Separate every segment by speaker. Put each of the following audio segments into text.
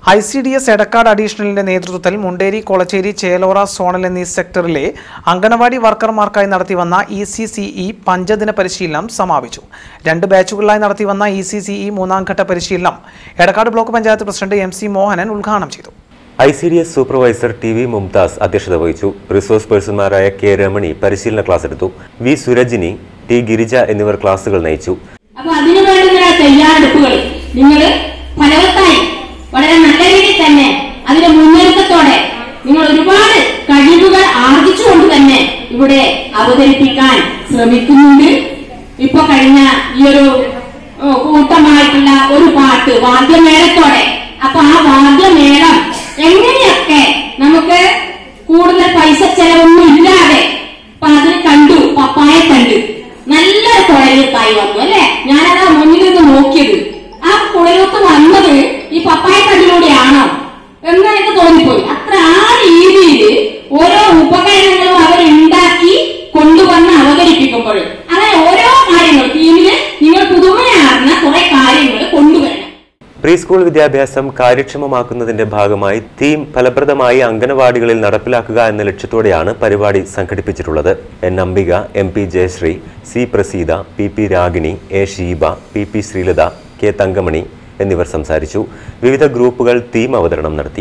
Speaker 1: I C D S Edakkad അഡീഷണലിന്റെ നേതൃത്വത്തിൽ Munderi Kolachery Chelora zonal എന്നീ സെക്ടറിലെ അങ്കണവാടി വർക്കർമാർക്കായി നടത്തിവന്ന ഇ സി സി ഇ പഞ്ചദിന പരിശീലനം സമാപിച്ചു രണ്ട് ബാച്ചുകളിലായി നടത്തിവന്ന ഇ സി സി ഇ മൂന്നാം ഘട്ട പരിശീലനം Edakkad block panchayat president M C Mohanan ഉദ്ഘാടനം ചെയ്തു
Speaker 2: I C D S supervisor T V Mumtaz അധ്യക്ഷത വഹിച്ചു റിസോഴ്സ് പേഴ്സൺമാരായ കെ രമണി പരിശീലന ക്ലാസ് എടുത്തു വി സുരജിനി ടി ഗിരിജ എന്നിവർ ക്ലാസുകൾ നയിച്ചു
Speaker 3: അപ്പൊ അതിനു വേണ്ടുന്ന തയ്യാറെടുപ്പുകൾ നിങ്ങൾ ഫലവത്തായി വളരെ നല്ല രീതിയിൽ തന്നെ അതിന്റെ മുന്നൊരുക്കത്തോടെ നിങ്ങൾ ഒരുപാട് കഴിവുകൾ ആർജിച്ചുകൊണ്ട് തന്നെ ഇവിടെ അവതരിപ്പിക്കാൻ ശ്രമിക്കുന്നുണ്ട് ഇപ്പൊ കഴിഞ്ഞ ഈ ഒരു ഏഹ്, കൂട്ടമായിട്ടുള്ള ഒരു പാട്ട് വാദ്യമേളത്തോടെ അപ്പൊ ആ വാദ്യമേളം എങ്ങനെയൊക്കെ നമുക്ക് കൂടുതൽ പൈസ ചെലവൊന്നും ഇല്ലാതെ അപ്പൊ അതിന് കണ്ടു പപ്പായ കണ്ടു നല്ല കുഴലൂത്തായി വന്നു അല്ലെ ഞാനതാ മുന്നിൽ നിന്ന് നോക്കിയത് ആ കുഴലൂത്ത് വന്നത് ഈ പപ്പായ കണ്ടിലൂടെയാണോ എന്ന് എനിക്ക് തോന്നിപ്പോയി അത്ര ആ രീതിയിൽ ഓരോ ഉപകരണങ്ങളും അവർ ഉണ്ടാക്കി കൊണ്ടുവന്ന് അവതരിപ്പിക്കുമ്പോൾ അങ്ങനെ ഓരോ കാര്യങ്ങൾ ടീമില് നിങ്ങൾ പുതുമയാർന്ന കുറെ കാര്യങ്ങൾ കൊണ്ടുവരണം
Speaker 2: പ്രീ സ്കൂൾ വിദ്യാഭ്യാസം കാര്യക്ഷമമാക്കുന്നതിന്റെ ഭാഗമായി തീം ഫലപ്രദമായി അംഗനവാടികളിൽ നടപ്പിലാക്കുക എന്ന ലക്ഷ്യത്തോടെയാണ് പരിപാടി സംഘടിപ്പിച്ചിട്ടുള്ളത് N Ambika M P Jayasree C Praseetha P P Ragini A Sheeba P P Sreelatha K Thankamani എന്നിവർ സംസാരിച്ചു വിവിധ ഗ്രൂപ്പുകൾ തീം അവതരണം നടത്തി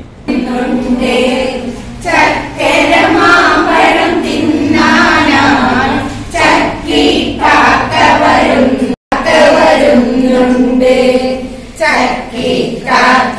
Speaker 4: ചക്കി കാക്ക